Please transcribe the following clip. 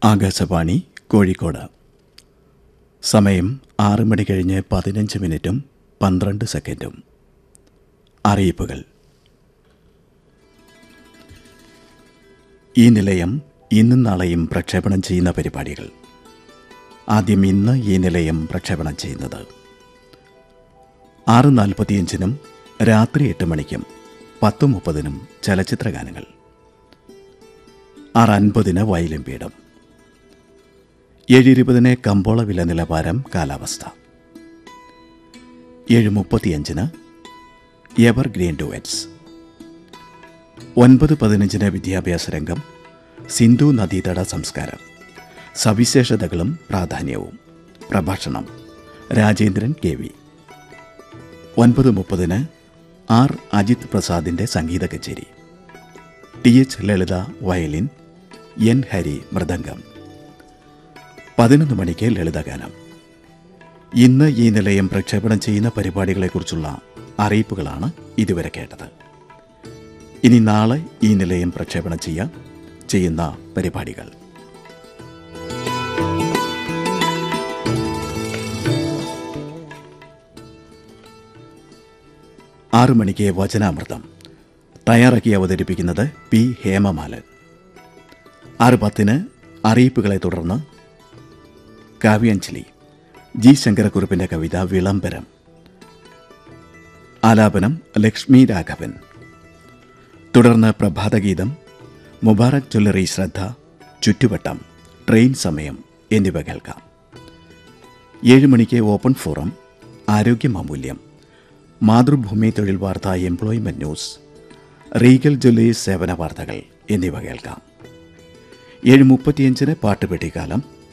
ആകാശവാണി കോഴിക്കോട് സമയം ആറ് മണി കഴിഞ്ഞ് പതിനഞ്ച് മിനിറ്റും പന്ത്രണ്ട് സെക്കൻഡും അറിയിപ്പുകൾ ഈ നിലയം ഇന്നും നാളെയും പ്രക്ഷേപണം ചെയ്യുന്ന പരിപാടികൾ ആദ്യം ഇന്ന് ഈ നിലയം പ്രക്ഷേപണം ചെയ്യുന്നത് ആറ് നാൽപ്പത്തിയഞ്ചിനും രാത്രി എട്ട് മണിക്കും പത്ത് മുപ്പതിനും ചലച്ചിത്ര ഗാനങ്ങൾ ആറ് അൻപതിന് വയലിൻ പീഠം ഏഴ് ഇരുപതിന് കമ്പോള വില നിലവാരം കാലാവസ്ഥ ഏഴ് മുപ്പത്തിയഞ്ചിന് എവർ ഗ്രീൻ ഡുവറ്റ്സ് ഒൻപത് പതിനഞ്ചിന് വിദ്യാഭ്യാസ രംഗം സിന്ധു നദീതട സംസ്കാരം സവിശേഷതകളും പ്രാധാന്യവും പ്രഭാഷണം രാജേന്ദ്രൻ കെ വി ഒൻപത് മുപ്പതിന് ആർ അജിത് പ്രസാദിൻ്റെ സംഗീത കച്ചേരി T H Lalitha violin N Hari mridangam പതിനൊന്ന് മണിക്ക് ലളിതഗാനം ഇന്ന് ഈ നിലയം പ്രക്ഷേപണം ചെയ്യുന്ന പരിപാടികളെക്കുറിച്ചുള്ള അറിയിപ്പുകളാണ് ഇതുവരെ കേട്ടത് ഇനി നാളെ ഈ നിലയം പ്രക്ഷേപണം ചെയ്യാൻ ചെയ്യുന്ന പരിപാടികൾ ആറു മണിക്ക് വചനാമൃതം തയ്യാറാക്കി അവതരിപ്പിക്കുന്നത് പി ഹേമമാലൻ ആറ് പത്തിന് അറിയിപ്പുകളെ തുടർന്ന് കാവ്യാഞ്ജലി ജി ശങ്കരക്കുറുപ്പിന്റെ കവിത വിളംബരം ആലാപനം ലക്ഷ്മി രാഘവൻ തുടർന്ന് പ്രഭാതഗീതം മുബാറക് ജ്വല്ലറി ശ്രദ്ധ ചുറ്റുവട്ടം ട്രെയിൻ സമയം എന്നിവ കേൾക്കാം ഏഴ് മണിക്ക് ഓപ്പൺ ഫോറം ആരോഗ്യം അമൂല്യം മാതൃഭൂമി തൊഴിൽ വാർത്ത എംപ്ലോയ്മെന്റ് ന്യൂസ് റീഗൽ ജ്വല്ലേഴ്സ് സേവന വാർത്തകൾ എന്നിവ കേൾക്കാം ഏഴ് മുപ്പത്തിയഞ്ചിന് പാട്ടുപെട്ടിക്കാലം